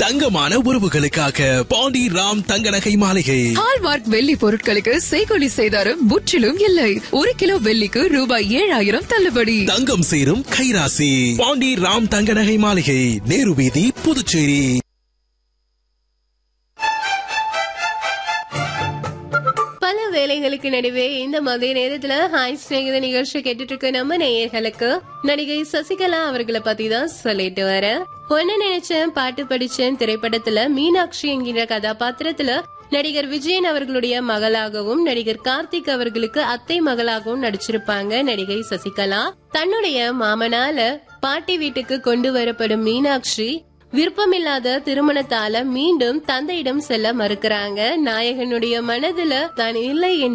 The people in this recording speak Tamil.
தங்கமான உறவுகளுக்காக பாண்டி ராம் தங்க நகை மாளிகை ஹால்மார்க் வெள்ளி பொருட்களுக்கு செய்கொலி செய்தாரும் முற்றிலும் இல்லை ஒரு கிலோ வெள்ளிக்கு ரூபாய் ஏழாயிரம் தள்ளுபடி தங்கம் சேரும் கைராசி பாண்டி ராம் தங்க நகை மாளிகை நேரு வீதி புதுச்சேரி பல வேலைகளுக்கு நடுவே இந்த மதிய நேரத்துல ஹாய் ஸ்நேகித நிகழ்ச்சி கேட்டுட்டு இருக்க நம்ம நேயர்களுக்கு நடிகை சசிகலா அவர்களை பத்தி தான் சொல்லிட்டு வர ஒன்ன நினைச்சேன் பாட்டு படிச்சேன் திரைப்படத்துல மீனாட்சி என்கிற கதாபாத்திரத்துல நடிகர் விஜயன் அவர்களுடைய மகளாகவும் நடிகர் கார்த்திக் அவர்களுக்கு அத்தை மகளாகவும் நடிச்சிருப்பாங்க நடிகை சசிகலா தன்னுடைய மாமனால பாட்டி வீட்டுக்கு கொண்டு வரப்படும் மீனாட்சி விருப்பமில்லாத திருமணத்தால மீண்டும் தந்தையிடம் செல்ல மறுக்கிறாங்க நாயகனுடைய மனதுல தான் இல்லை என்ற